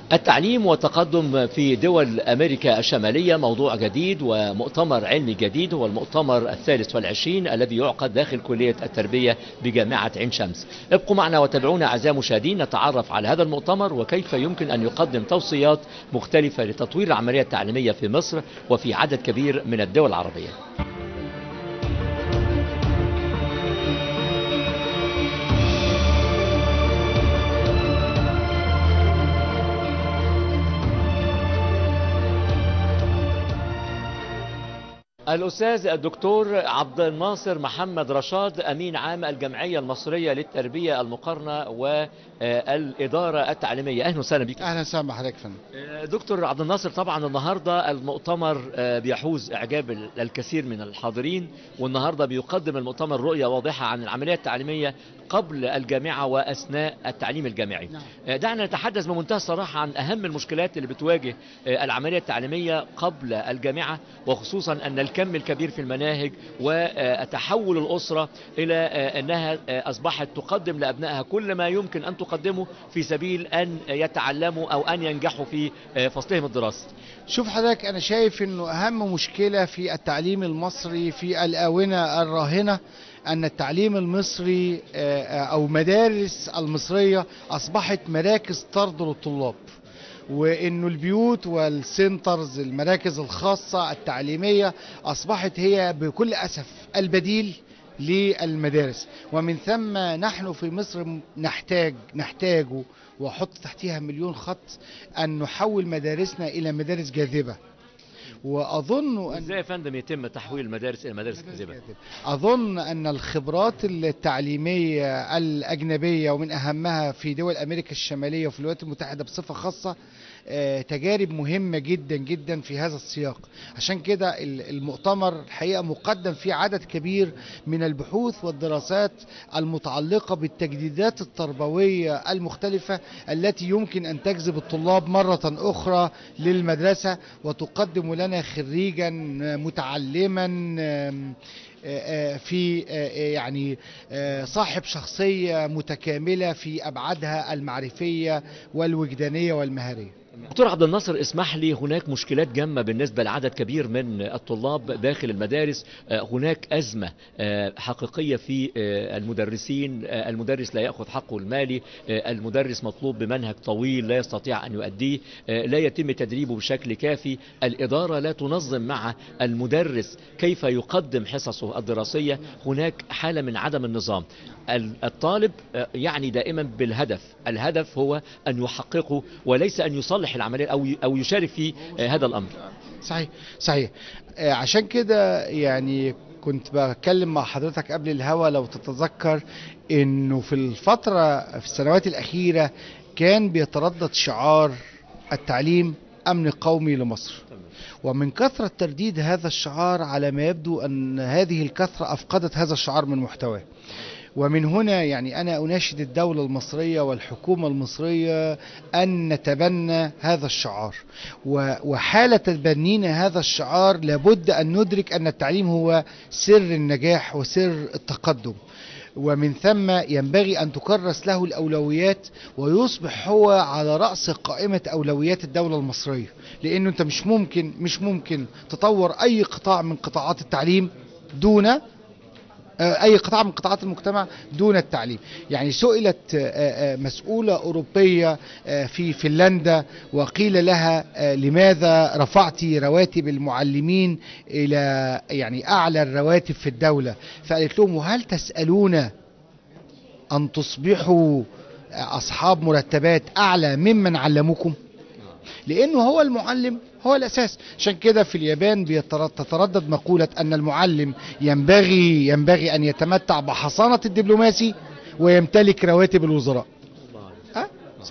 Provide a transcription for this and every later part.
التعليم والتقدم في دول أمريكا الشمالية موضوع جديد ومؤتمر علمي جديد هو المؤتمر الثالث والعشرين الذي يعقد داخل كلية التربية بجامعة عين شمس ابقوا معنا وتابعونا أعزائي المشاهدين نتعرف على هذا المؤتمر وكيف يمكن أن يقدم توصيات مختلفة لتطوير العملية التعليمية في مصر وفي عدد كبير من الدول العربية الأستاذ الدكتور عبد الناصر محمد رشاد أمين عام الجمعية المصرية للتربية المقارنة والإدارة التعليمية أهلا وسهلا بك اهلا وسهلا بحضرتك يا فندم دكتور عبد الناصر طبعا النهاردة المؤتمر بيحوز إعجاب الكثير من الحاضرين والنهاردة بيقدم المؤتمر رؤية واضحة عن العملية التعليمية قبل الجامعة وأثناء التعليم الجامعي نعم. دعنا نتحدث بمنتهى الصراحة عن أهم المشكلات اللي بتواجه العملية التعليمية قبل الجامعة وخصوصا أن الكم الكبير في المناهج وتحول الأسرة إلى أنها أصبحت تقدم لأبنائها كل ما يمكن أن تقدمه في سبيل أن يتعلموا أو أن ينجحوا في فصلهم الدراسي شوف حضرتك انا شايف انه اهم مشكله في التعليم المصري في الاونه الراهنه ان التعليم المصري آه، آه، او مدارس المصريه اصبحت مراكز طرد للطلاب وانه البيوت والسنترز المراكز الخاصه التعليميه اصبحت هي بكل اسف البديل للمدارس ومن ثم نحن في مصر نحتاج نحتاج واحط تحتها مليون خط ان نحول مدارسنا الى مدارس جاذبه واظن ان ازاي يا فندم يتم تحويل المدارس الى مدارس كاذبه أظن أن الخبرات التعليمية الأجنبية ومن أهمها في دول أمريكا الشمالية وفي الولايات المتحدة بصفة خاصة آه، تجارب مهمة جدا جدا في هذا السياق عشان كده ال- المؤتمر الحقيقة مقدم فيه عدد كبير من البحوث والدراسات المتعلقة بالتجديدات التربوية المختلفة التي يمكن أن تجذب الطلاب مرة أخرى للمدرسة وتقدم لنا خريجا متعلما آم، آه، آه، في آه، يعني آه، صاحب شخصية متكاملة في أبعادها المعرفية والوجدانية والمهارية دكتور عبد الناصر اسمح لي هناك مشكلات جامة بالنسبة لعدد كبير من الطلاب داخل المدارس آه، هناك أزمة آه، حقيقية في آه، المدرسين آه، المدرس لا يأخذ حقه المالي آه، المدرس مطلوب بمنهج طويل لا يستطيع أن يؤديه آه، لا يتم تدريبه بشكل كافي الإدارة لا تنظم مع المدرس كيف يقدم حصصه الدراسية هناك حالة من عدم النظام ال- الطالب آه، يعني دائما بالهدف الهدف هو أن يحققه وليس أن يصلح العملية أو ي- أو يشارك في آه، هذا الأمر صحيح صحيح آه، عشان كده يعني كنت بتكلم مع حضرتك قبل الهوا لو تتذكر انه في الفترة في السنوات الأخيرة كان بيتردد شعار التعليم أمن قومي لمصر ومن كثرة ترديد هذا الشعار على ما يبدو أن هذه الكثرة أفقدت هذا الشعار من محتواه ومن هنا يعني أنا أناشد الدولة المصرية والحكومة المصرية أن نتبنى هذا الشعار و- وحالة تبنينا هذا الشعار لابد أن ندرك أن التعليم هو سر النجاح وسر التقدم ومن ثم ينبغي أن تكرس له الأولويات ويصبح هو على رأس قائمة أولويات الدولة المصرية لأنه أنت مش ممكن مش ممكن تطور أي قطاع من قطاعات التعليم دون آه، اي قطاع من قطاعات المجتمع دون التعليم يعني سئلت آه، آه، مسؤوله اوروبيه آه، في فنلندا وقيل لها آه، لماذا رفعت رواتب المعلمين الى يعني اعلى الرواتب في الدوله فقالت لهم وهل تسالون ان تصبحوا آه، اصحاب مرتبات اعلى ممن علموكم لانه هو المعلم هو الاساس عشان كده في اليابان بيتر- تتردد مقوله ان المعلم ينبغي ينبغي ان يتمتع بحصانه الدبلوماسي ويمتلك رواتب الوزراء أه؟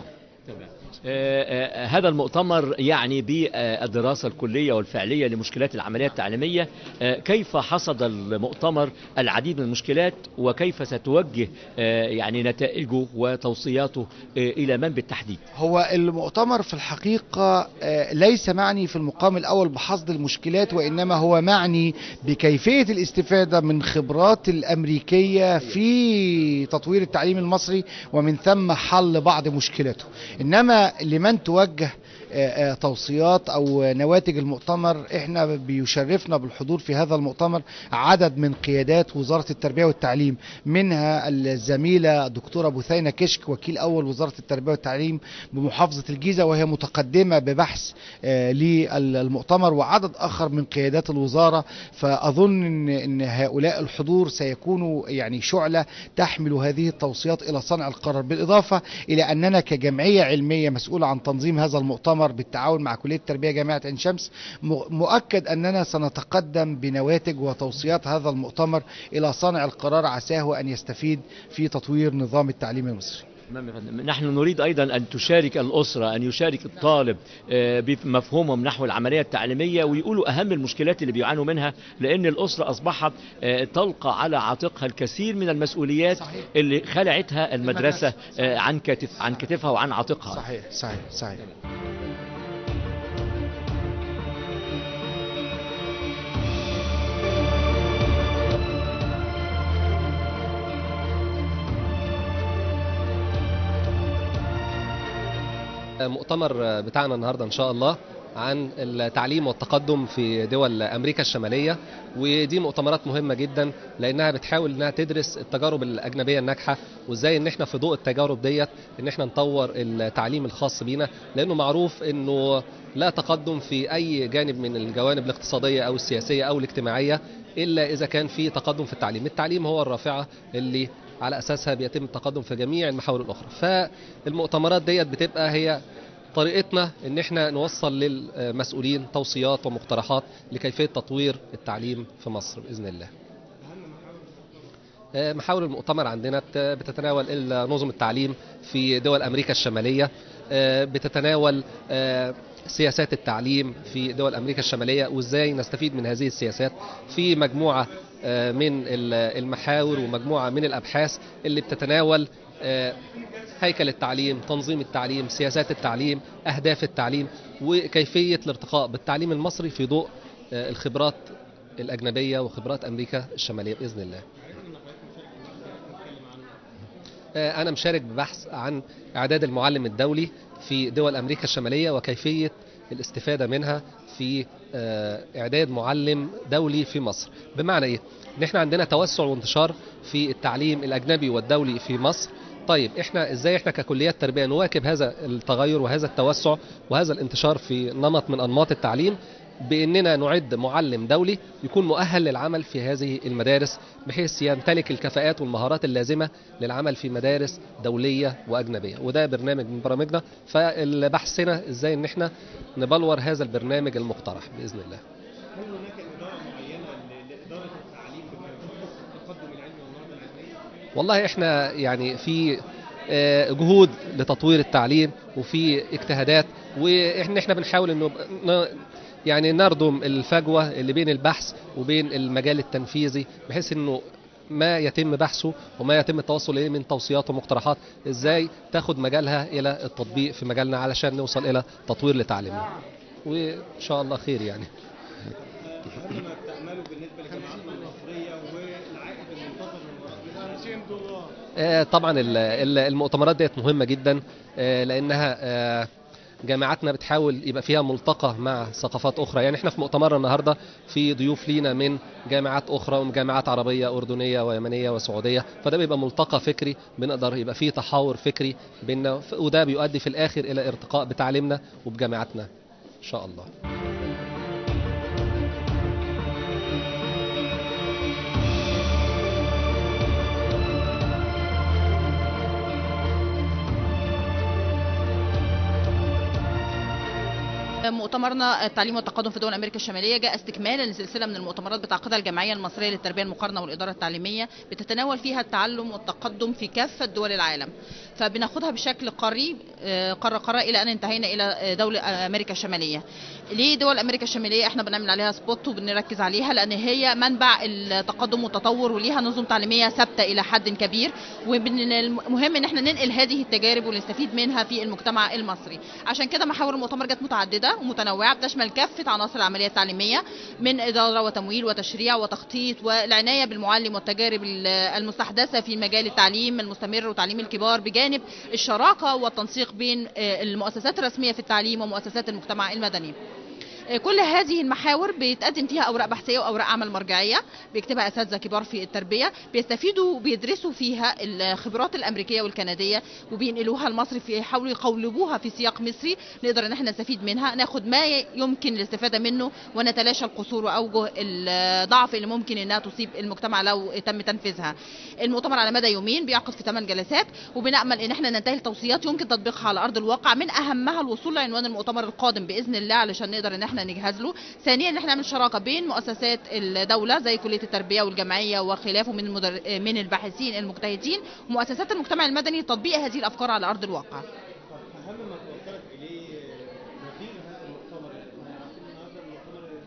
آه، آه، هذا المؤتمر يعني بالدراسة الكلية والفعلية لمشكلات العملية التعليمية آه، كيف حصد المؤتمر العديد من المشكلات وكيف ستوجه آه، يعني نتائجه وتوصياته آه، إلى من بالتحديد هو المؤتمر في الحقيقة آه، ليس معني في المقام الأول بحصد المشكلات وإنما هو معني بكيفية الاستفادة من خبرات الأمريكية في تطوير التعليم المصري ومن ثم حل بعض مشكلاته إنما لمن توجه آه، آه، توصيات او نواتج المؤتمر احنا بيشرفنا بالحضور في هذا المؤتمر عدد من قيادات وزاره التربيه والتعليم منها الزميله دكتوره بثينه كشك وكيل اول وزاره التربيه والتعليم بمحافظه الجيزه وهي متقدمه ببحث آه، للمؤتمر وعدد اخر من قيادات الوزاره فاظن ان ان هؤلاء الحضور سيكونوا يعني شعله تحمل هذه التوصيات الى صنع القرار بالاضافه الى اننا كجمعيه علميه مسؤوله عن تنظيم هذا المؤتمر بالتعاون مع كليه التربيه جامعه عين شمس م- مؤكد اننا سنتقدم بنواتج وتوصيات هذا المؤتمر الى صانع القرار عساه ان يستفيد في تطوير نظام التعليم المصري تمام يا فندم. نحن نريد ايضا ان تشارك الاسره ان يشارك الطالب آه، بمفهومهم نحو العمليه التعليميه ويقولوا اهم المشكلات اللي بيعانوا منها لان الاسره اصبحت آه، تلقى على عاتقها الكثير من المسؤوليات صحيح. اللي خلعتها المدرسه المدرسة. آه، عن كتف عن كتفها وعن عاتقها صحيح صحيح صحيح مؤتمر بتاعنا النهارده ان شاء الله عن التعليم والتقدم في دول امريكا الشماليه ودي مؤتمرات مهمه جدا لانها بتحاول انها تدرس التجارب الاجنبيه الناجحه وازاي ان احنا في ضوء التجارب ديت ان احنا نطور التعليم الخاص بينا لانه معروف انه لا تقدم في اي جانب من الجوانب الاقتصاديه او السياسيه او الاجتماعيه الا اذا كان في تقدم في التعليم التعليم هو الرافعه اللي على اساسها بيتم التقدم في جميع المحاور الاخرى فالمؤتمرات ديت بتبقى هي طريقتنا ان احنا نوصل للمسؤولين توصيات ومقترحات لكيفيه تطوير التعليم في مصر باذن الله. آه، محاور المؤتمر عندنا بت- بتتناول ال- نظم التعليم في دول امريكا الشماليه آه، بتتناول آه، سياسات التعليم في دول امريكا الشماليه وازاي نستفيد من هذه السياسات في مجموعه آه، من ال- المحاور ومجموعه من الابحاث اللي بتتناول آه، هيكل التعليم تنظيم التعليم سياسات التعليم أهداف التعليم وكيفية الارتقاء بالتعليم المصري في ضوء آه، الخبرات الأجنبية وخبرات أمريكا الشمالية بإذن الله آه، أنا مشارك ببحث عن إعداد المعلم الدولي في دول أمريكا الشمالية وكيفية الاستفادة منها في آه، إعداد معلم دولي في مصر بمعنى إيه؟ إن إحنا عندنا توسع وانتشار في التعليم الأجنبي والدولي في مصر طيب احنا ازاي احنا ككليات تربيه نواكب هذا التغير وهذا التوسع وهذا الانتشار في نمط من انماط التعليم باننا نعد معلم دولي يكون مؤهل للعمل في هذه المدارس بحيث يمتلك الكفاءات والمهارات اللازمه للعمل في مدارس دوليه واجنبيه وده برنامج من برامجنا فالبحثنا ازاي ان احنا نبلور هذا البرنامج المقترح باذن الله والله احنا يعني في آه، جهود لتطوير التعليم وفي اجتهادات واحنا احنا بنحاول انه ن- يعني نردم الفجوه اللي بين البحث وبين المجال التنفيذي بحيث انه ما يتم بحثه وما يتم التوصل اليه من توصيات ومقترحات ازاي تاخد مجالها الى التطبيق في مجالنا علشان نوصل الى تطوير لتعليمنا وان شاء الله خير يعني أهم ما بتأمله بالنسبة للجامعات المصرية والعائد المنتظر من وراء 200 دولار آه، طبعا ال- ال- المؤتمرات ديت مهمة جدا آه، لأنها آه، جامعاتنا بتحاول يبقى فيها ملتقى مع ثقافات أخرى يعني احنا في مؤتمرنا النهاردة في ضيوف لينا من جامعات أخرى ومن جامعات عربية أردنية ويمنية وسعودية فده بيبقى ملتقى فكري بنقدر يبقى فيه تحاور فكري بيننا ف- وده بيؤدي في الآخر إلى ارتقاء بتعليمنا وبجامعاتنا إن شاء الله مؤتمرنا التعليم والتقدم في دول امريكا الشماليه جاء استكمالا لسلسله من المؤتمرات بتعقدها الجمعيه المصريه للتربيه المقارنه والاداره التعليميه بتتناول فيها التعلم والتقدم في كافه دول العالم فبناخدها بشكل قري آه، قاره قاره الى ان انتهينا الى آه، دوله امريكا الشماليه ليه دول امريكا الشماليه احنا بنعمل عليها سبوت وبنركز عليها لان هي منبع التقدم والتطور وليها نظم تعليميه ثابته الى حد كبير والمهم ان احنا ننقل هذه التجارب ونستفيد منها في المجتمع المصري عشان كده محاور المؤتمر جت متعدده متعدده ومتنوعه بتشمل كافه عناصر العمليه التعليميه من اداره وتمويل وتشريع وتخطيط والعنايه بالمعلم والتجارب ال- المستحدثه في مجال التعليم المستمر وتعليم الكبار بجانب الشراكه والتنسيق بين آه، المؤسسات الرسميه في التعليم ومؤسسات المجتمع المدني. كل هذه المحاور بيتقدم فيها اوراق بحثيه واوراق عمل مرجعيه بيكتبها اساتذه كبار في التربيه بيستفيدوا وبيدرسوا فيها الخبرات الامريكيه والكنديه وبينقلوها لمصر في يحاولوا يقولبوها في سياق مصري نقدر ان احنا نستفيد منها ناخد ما يمكن الاستفاده منه ونتلاشى القصور واوجه الضعف اللي ممكن انها تصيب المجتمع لو تم تنفيذها. المؤتمر على مدى يومين بيعقد في ثمان جلسات وبنامل ان احنا ننتهي لتوصيات يمكن تطبيقها على ارض الواقع من اهمها الوصول لعنوان المؤتمر القادم باذن الله علشان نقدر ان احنا نجهز له ثانيا ان احنا نعمل شراكه بين مؤسسات الدوله زي كليه التربيه والجمعيه وخلافه من المدر... من الباحثين المجتهدين ومؤسسات المجتمع المدني تطبيق هذه الافكار على ارض الواقع اهم ما توصلت اليه نظير هذا المؤتمر احنا عارفين النهارده المؤتمر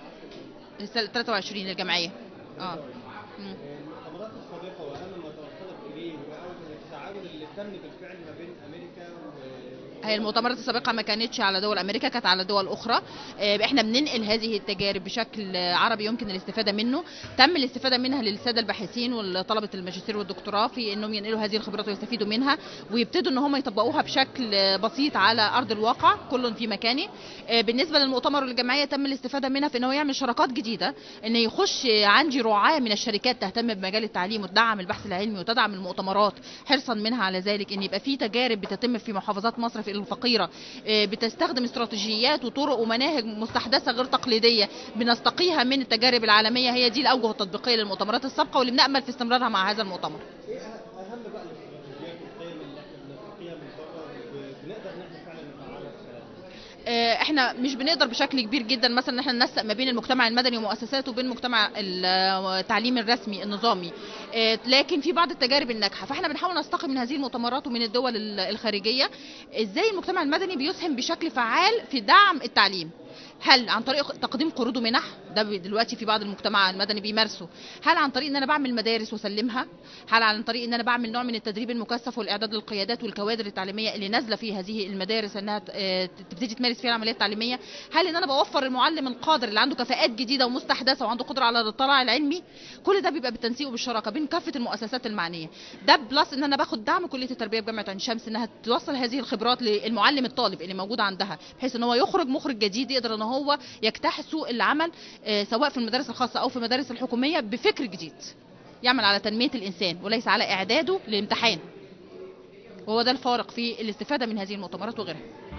السابع عشر 23 الجمعيه اه مم. المؤتمرات السابقه واهم ما توصلت اليه واول التعاون اللي تم بالفعل ما بين امريكا و هي المؤتمرات السابقه ما كانتش على دول امريكا كانت على دول اخرى آه، احنا بننقل هذه التجارب بشكل آه، عربي يمكن الاستفاده منه تم الاستفاده منها للساده الباحثين وطلبه الماجستير والدكتوراه في انهم ينقلوا هذه الخبرات ويستفيدوا منها ويبتدوا ان هم يطبقوها بشكل آه، بسيط على ارض الواقع كل في مكانه آه، بالنسبه للمؤتمر والجمعيه تم الاستفاده منها في انه يعمل شراكات جديده ان يخش آه، عندي رعاه من الشركات تهتم بمجال التعليم وتدعم البحث العلمي وتدعم المؤتمرات حرصا منها على ذلك ان يبقى في تجارب بتتم في محافظات مصر في الفقيره آه، بتستخدم استراتيجيات وطرق ومناهج مستحدثه غير تقليديه بنستقيها من التجارب العالميه هي دي الاوجه التطبيقيه للمؤتمرات السابقه واللي بنامل في استمرارها مع هذا المؤتمر ايه اهم بقى الاستراتيجيات والقيم اللي احنا بنستقيها من بره وبنقدر ان احنا فعلا نفعلها في بلدنا آه، احنا مش بنقدر بشكل كبير جدا مثلا ان احنا ننسق ما بين المجتمع المدني ومؤسساته وبين مجتمع التعليم الرسمي النظامي آه، لكن في بعض التجارب الناجحه فاحنا بنحاول نستقي من هذه المؤتمرات ومن الدول ال- الخارجيه ازاي المجتمع المدني بيسهم بشكل فعال في دعم التعليم هل عن طريق تقديم قروض ومنح ده بي- دلوقتي في بعض المجتمع المدني بيمارسه هل عن طريق ان انا بعمل مدارس واسلمها هل عن طريق ان انا بعمل نوع من التدريب المكثف والاعداد للقيادات والكوادر التعليميه اللي نازله في هذه المدارس انها ت- آه، تبتدي تمارس فيها العمليه التعليميه هل ان انا بوفر المعلم القادر اللي عنده كفاءات جديده ومستحدثه وعنده قدره على الاطلاع العلمي كل ده بيبقى بالتنسيق وبالشراكه بين كافه المؤسسات المعنيه ده بلس ان انا باخد دعم كليه التربيه بجامعه عين شمس انها توصل هذه الخبرات للمعلم الطالب اللي موجود عندها بحيث ان هو يخرج مخرج جديد يقدر ان هو يجتاح سوق العمل آه، سواء في المدارس الخاصه او في المدارس الحكوميه بفكر جديد يعمل على تنميه الانسان وليس على اعداده للامتحان وهو ده الفارق في الاستفاده من هذه المؤتمرات وغيرها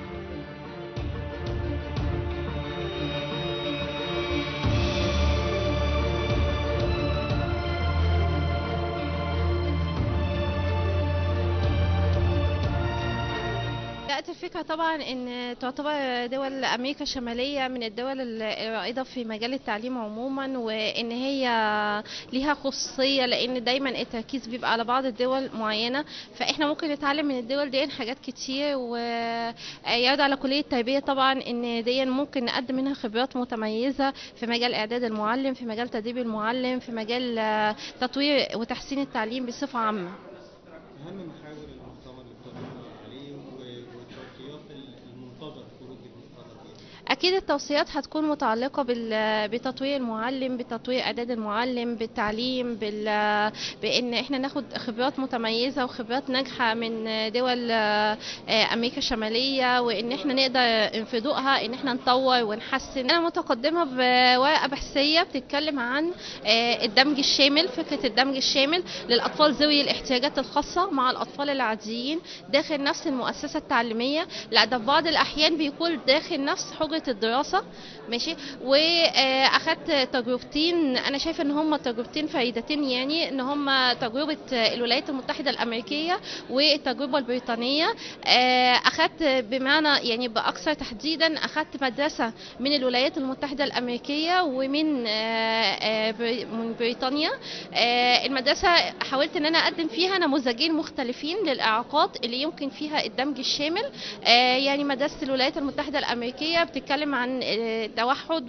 جاءت الفكرة طبعا ان تعتبر دول امريكا الشمالية من الدول الرائدة في مجال التعليم عموما وان هي ليها خصوصية لان دايما التركيز بيبقى على بعض الدول معينة فاحنا ممكن نتعلم من الدول دي حاجات كتير ويعود على كلية التربية طبعا ان دي ممكن نقدم منها خبرات متميزة في مجال اعداد المعلم في مجال تدريب المعلم في مجال آه، تطوير وتحسين التعليم بصفة عامة اهم محاور المؤتمر اللي اتكلمنا عليه و- والتوصيات المنتظر خروج المؤتمر ايه اكيد التوصيات هتكون متعلقه بال- بتطوير المعلم بتطوير اعداد المعلم بالتعليم بال بان احنا ناخد خبرات متميزه وخبرات ناجحه من دول آه، امريكا الشماليه وان احنا نقدر في ضوءها ان احنا نطور ونحسن انا متقدمه بورقه بحثيه بتتكلم عن آه، الدمج الشامل فكره الدمج الشامل للاطفال ذوي الاحتياجات الخاصه مع الاطفال العاديين داخل نفس المؤسسه التعليميه لا ده في بعض الاحيان بيكون داخل نفس حجره الدراسه ماشي واخدت تجربتين انا شايفه ان هم تجربتين فريدتين يعني ان هم تجربه الولايات المتحده الامريكيه والتجربه البريطانيه آه، اخدت بمعنى يعني باكثر تحديدا اخدت مدرسه من الولايات المتحده الامريكيه ومن آه، آه، بري- من بريطانيا آه، المدرسه حاولت ان انا اقدم فيها نموذجين مختلفين للاعاقات اللي يمكن فيها الدمج الشامل آه، يعني مدرسه الولايات المتحده الامريكيه بتتكلم بتتكلم عن آه، توحد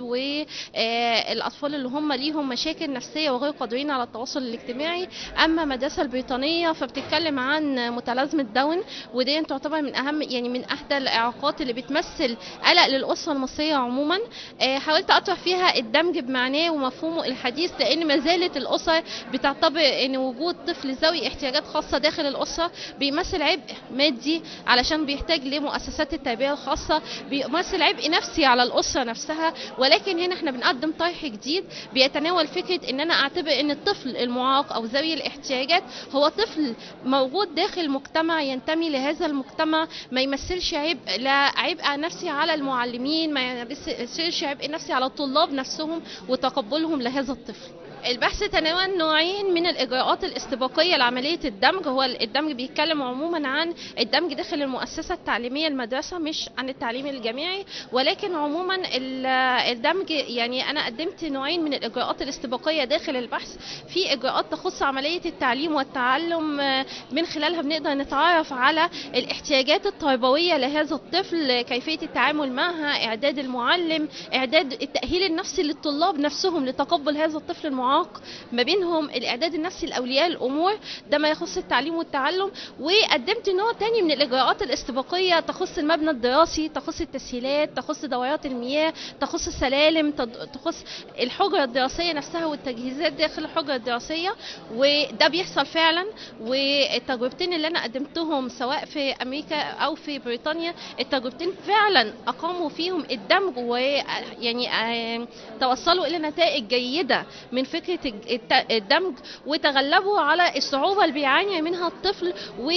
والاطفال اللي هم ليهم مشاكل نفسيه وغير قادرين على التواصل الاجتماعي اما المدرسه البريطانيه فبتتكلم عن متلازمه داون ودي تعتبر من اهم يعني من احدى الاعاقات اللي بتمثل قلق للاسره المصريه عموما آه، حاولت اطرح فيها الدمج بمعناه ومفهومه الحديث لان ما زالت الاسر بتعتبر ان وجود طفل ذوي احتياجات خاصه داخل الاسره بيمثل عبء مادي علشان بيحتاج لمؤسسات التربيه الخاصه بيمثل عبء نفسي على الاسره نفسها ولكن هنا احنا بنقدم طرح جديد بيتناول فكره ان انا اعتبر ان الطفل المعاق او ذوي الاحتياجات هو طفل موجود داخل مجتمع ينتمي لهذا المجتمع ما يمثلش عبء لا عبء نفسي على المعلمين ما يمثلش عبء نفسي على الطلاب نفسهم وتقبلهم لهذا الطفل البحث تناول نوعين من الاجراءات الاستباقيه لعمليه الدمج هو الدمج بيتكلم عموما عن الدمج داخل المؤسسه التعليميه المدرسه مش عن التعليم الجامعي ولكن عموما ال- الدمج يعني انا قدمت نوعين من الاجراءات الاستباقيه داخل البحث في اجراءات تخص عمليه التعليم والتعلم آه، من خلالها بنقدر نتعرف على الاحتياجات التربويه لهذا الطفل كيفيه التعامل معها اعداد المعلم اعداد التاهيل النفسي للطلاب نفسهم لتقبل هذا الطفل المعاق ما بينهم الاعداد النفسي لاولياء الامور ده ما يخص التعليم والتعلم وقدمت نوع تاني من الاجراءات الاستباقيه تخص المبنى الدراسي تخص التسهيلات تخص دورات المياه تخص السلالم تد- تخص الحجره الدراسيه نفسها والتجهيزات داخل الحجره الدراسيه وده بيحصل فعلا والتجربتين اللي انا قدمتهم سواء في امريكا او في بريطانيا التجربتين فعلا اقاموا فيهم الدمج ويعني آه، توصلوا الى نتائج جيده من فكره الت- الدمج وتغلبوا على الصعوبه اللي بيعاني منها الطفل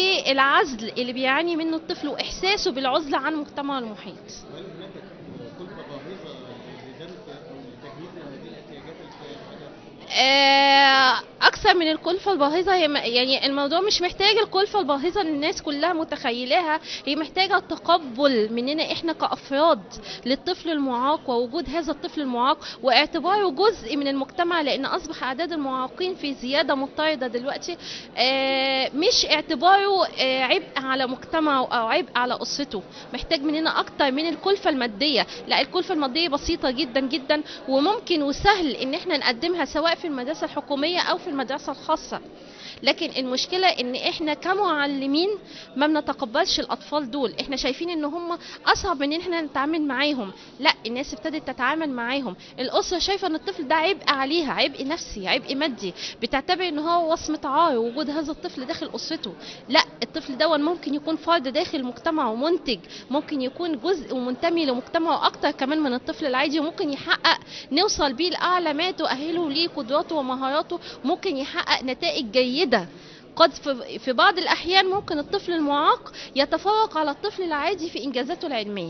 والعزل اللي بيعاني منه الطفل واحساسه بالعزله عن مجتمعه المحيط هل هناك كلفة باهظة لدمج أو لتجهيز هذه الاحتياجات الفئة؟ آه، اكثر من الكلفه الباهظه هي م- يعني الموضوع مش محتاج الكلفه الباهظه اللي الناس كلها متخيلاها هي محتاجه تقبل مننا احنا كافراد للطفل المعاق ووجود هذا الطفل المعاق واعتباره جزء من المجتمع لان اصبح اعداد المعاقين في زياده مضطرده دلوقتي آه، مش اعتباره آه، عبء على مجتمعه او عبء على اسرته محتاج مننا اكتر من الكلفه الماديه لا الكلفه الماديه بسيطه جدا جدا وممكن وسهل ان احنا نقدمها سواء في المدرسه الحكوميه او في المدرسه الخاصه لكن المشكلة ان احنا كمعلمين ما بنتقبلش الاطفال دول احنا شايفين ان هم اصعب من ان احنا نتعامل معاهم لا الناس ابتدت تتعامل معاهم الاسرة شايفة ان الطفل ده عبء عليها عبء نفسي عبء مادي بتعتبر ان هو وصمة عار وجود هذا الطفل داخل اسرته لا الطفل ده ممكن يكون فرد داخل مجتمعه منتج ممكن يكون جزء ومنتمي لمجتمعه اكتر كمان من الطفل العادي وممكن يحقق نوصل بيه لاعلى ما تؤهله ليه قدراته ومهاراته ممكن يحقق نتائج جيده قد في- في بعض الاحيان ممكن الطفل المعاق يتفوق على الطفل العادي في انجازاته العلميه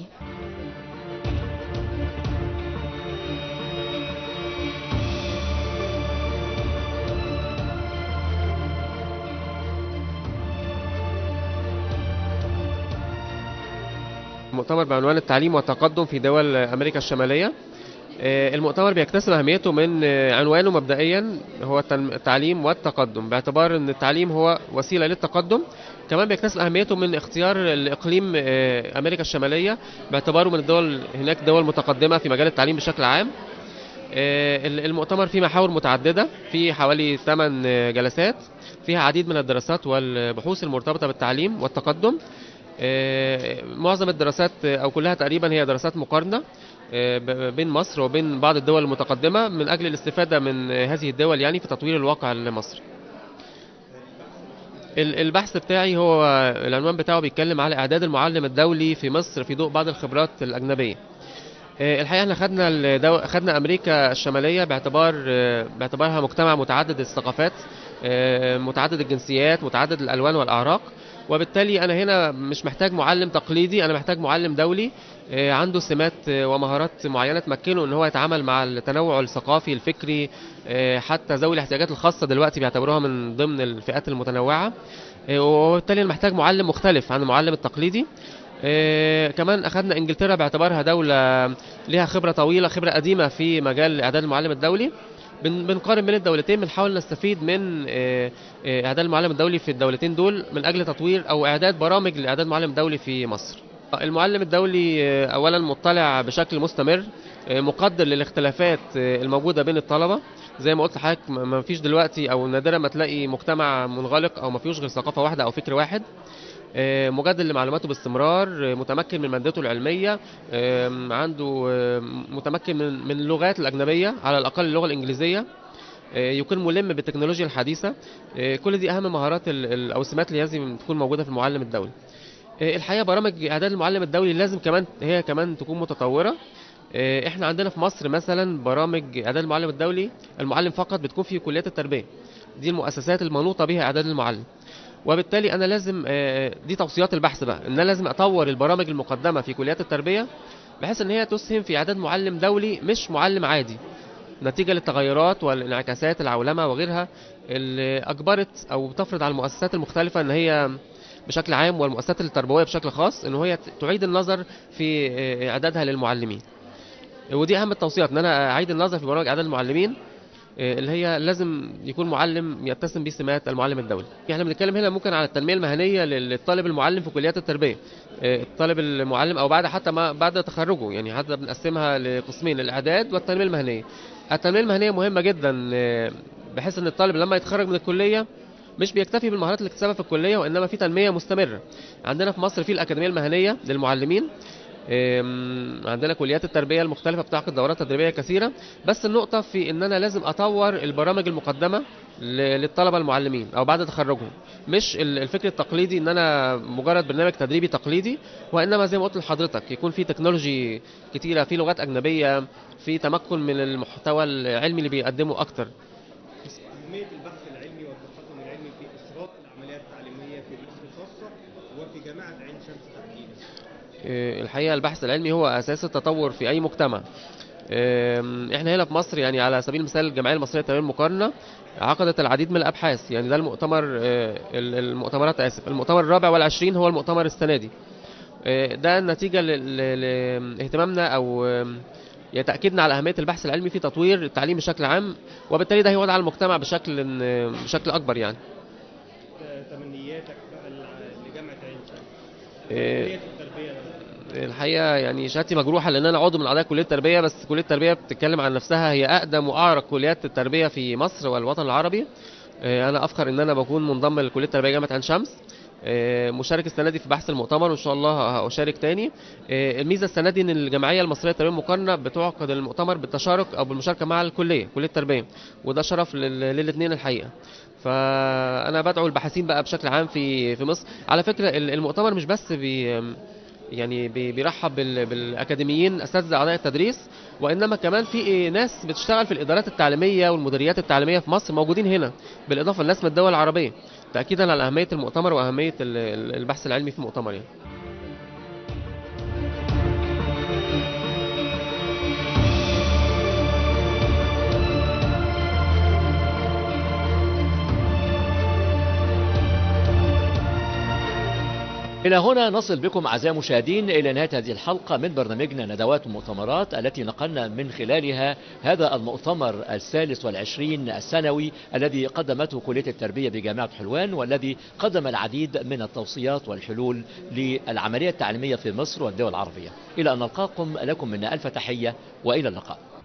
مؤتمر بعنوان التعليم والتقدم في دول أمريكا الشمالية آه، المؤتمر بيكتسب أهميته من آه، عنوانه مبدئيا هو التن- التعليم والتقدم باعتبار أن التعليم هو وسيلة للتقدم كمان بيكتسب أهميته من اختيار الإقليم آه، أمريكا الشمالية باعتباره من الدول هناك دول متقدمة في مجال التعليم بشكل عام آه، ال- المؤتمر فيه محاور متعددة في حوالي 8 جلسات فيها عديد من الدراسات والبحوث المرتبطة بالتعليم والتقدم آه، معظم الدراسات آه، او كلها تقريبا هي دراسات مقارنه آه، ب- بين مصر وبين بعض الدول المتقدمه من اجل الاستفاده من آه، هذه الدول يعني في تطوير الواقع المصري. ال- البحث بتاعي هو العنوان بتاعه بيتكلم على اعداد المعلم الدولي في مصر في ضوء بعض الخبرات الاجنبيه. آه، الحقيقه احنا خدنا الدو... خدنا امريكا الشماليه باعتبار آه، باعتبارها مجتمع متعدد الثقافات آه، متعدد الجنسيات متعدد الالوان والاعراق وبالتالي انا هنا مش محتاج معلم تقليدي انا محتاج معلم دولي آه، عنده سمات آه، ومهارات معينه تمكنه ان هو يتعامل مع التنوع الثقافي الفكري آه، حتى ذوي الاحتياجات الخاصه دلوقتي بيعتبروها من ضمن الفئات المتنوعه آه، وبالتالي انا محتاج معلم مختلف عن المعلم التقليدي آه، كمان اخذنا انجلترا باعتبارها دوله ليها خبره طويله خبره قديمه في مجال اعداد المعلم الدولي بن- بنقارن بين الدولتين بنحاول نستفيد من آه، آه، اعداد المعلم الدولي في الدولتين دول من اجل تطوير او اعداد برامج لاعداد معلم دولي في مصر المعلم الدولي آه، اولا مطلع بشكل مستمر آه، مقدر للاختلافات آه، الموجوده بين الطلبه زي ما قلت لحضرتك ما ما فيش دلوقتي او نادرا ما تلاقي مجتمع منغلق او ما فيهوش غير ثقافه واحده او فكر واحد آه، مجدد لمعلوماته باستمرار آه، متمكن من مادته العلميه آم، عنده آم، متمكن من من اللغات الاجنبيه على الاقل اللغه الانجليزيه آه، يكون ملم بالتكنولوجيا الحديثه آه، كل دي اهم مهارات ال- ال- او السمات اللي لازم تكون موجوده في المعلم الدولي آه، الحقيقه برامج اعداد المعلم الدولي لازم كمان هي كمان تكون متطوره آه، احنا عندنا في مصر مثلا برامج اعداد المعلم الدولي المعلم فقط بتكون في كليات التربيه دي المؤسسات المنوطه بها اعداد المعلم وبالتالي انا لازم آه، دي توصيات البحث بقى ان انا لازم اطور البرامج المقدمه في كليات التربيه بحيث ان هي تسهم في اعداد معلم دولي مش معلم عادي نتيجه للتغيرات والانعكاسات العولمه وغيرها اللي اجبرت او بتفرض على المؤسسات المختلفه ان هي بشكل عام والمؤسسات التربويه بشكل خاص ان هي تعيد النظر في آه، اعدادها للمعلمين ودي اهم التوصيات ان انا اعيد النظر في برامج اعداد المعلمين آه، اللي هي لازم يكون معلم يتسم به سمات المعلم الدولي احنا بنتكلم هنا ممكن على التنميه المهنيه للطالب المعلم في كليات التربيه آه، الطالب المعلم او بعد حتى ما بعد تخرجه يعني حتى بنقسمها لقسمين الاعداد والتنميه المهنيه التنميه المهنيه مهمه جدا آه، بحيث ان الطالب لما يتخرج من الكليه مش بيكتفي بالمهارات اللي اكتسبها في الكليه وانما في تنميه مستمره عندنا في مصر في الاكاديميه المهنيه للمعلمين أم، عندنا كليات التربيه المختلفه بتعقد دورات تدريبيه كثيره بس النقطه في ان انا لازم اطور البرامج المقدمه ل- للطلبه المعلمين او بعد تخرجهم مش ال- الفكر التقليدي ان انا مجرد برنامج تدريبي تقليدي وانما زي ما قلت لحضرتك يكون في تكنولوجي كتيره في لغات اجنبيه في تمكن من المحتوى العلمي اللي بيقدمه اكتر أهمية البحث العلمي والتقدم العلمي في إسراء العمليات التعليمية في مصر خاصة وفي جامعة عين شمس تحديدا. آه، الحقيقه البحث العلمي هو اساس التطور في اي مجتمع آم، احنا هنا في مصر يعني على سبيل المثال الجمعيه المصريه للتنميه المقارنه عقدت العديد من الابحاث يعني ده المؤتمر آه، ال- المؤتمرات اسف المؤتمر الرابع والعشرين هو المؤتمر السنه دي آه، ده نتيجه ل- ل- لاهتمامنا او آم، يعني تاكيدنا على اهميه البحث العلمي في تطوير التعليم بشكل عام وبالتالي ده هيوضع على المجتمع بشكل بشكل اكبر يعني ت- تمنياتك بقى لع- لجامعة عين شمس. آه، كلية التربية ده. الحقيقه يعني شهادتي مجروحه لان انا عضو من اعضاء كليه التربيه بس كليه التربيه بتتكلم عن نفسها هي اقدم واعرق كليات التربيه في مصر والوطن العربي آه، انا افخر ان انا بكون منضم لكليه التربيه جامعه عين شمس آه، مشارك السنه دي في بحث المؤتمر وان شاء الله هشارك تاني آه، الميزه السنه دي ان الجمعيه المصريه للتربيه المقارنه بتعقد المؤتمر بالتشارك او بالمشاركه مع الكليه كليه التربيه وده شرف للاثنين الحقيقه فانا بدعو الباحثين بقى بشكل عام في في مصر على فكره ال- المؤتمر مش بس بي يعني بي- بيرحب بال- بالاكاديميين اساتذه اعضاء التدريس وانما كمان في ناس بتشتغل في الادارات التعليميه والمديريات التعليميه في مصر موجودين هنا بالاضافه لناس من الدول العربيه تاكيدا على اهميه المؤتمر واهميه ال- ال- البحث العلمي في المؤتمر يعني. إلى هنا نصل بكم أعزائي المشاهدين إلى نهاية هذه الحلقة من برنامجنا ندوات ومؤتمرات التي نقلنا من خلالها هذا المؤتمر الثالث والعشرين السنوي الذي قدمته كلية التربية بجامعة حلوان والذي قدم العديد من التوصيات والحلول للعملية التعليمية في مصر والدول العربية إلى أن نلقاكم لكم منا ألف تحية وإلى اللقاء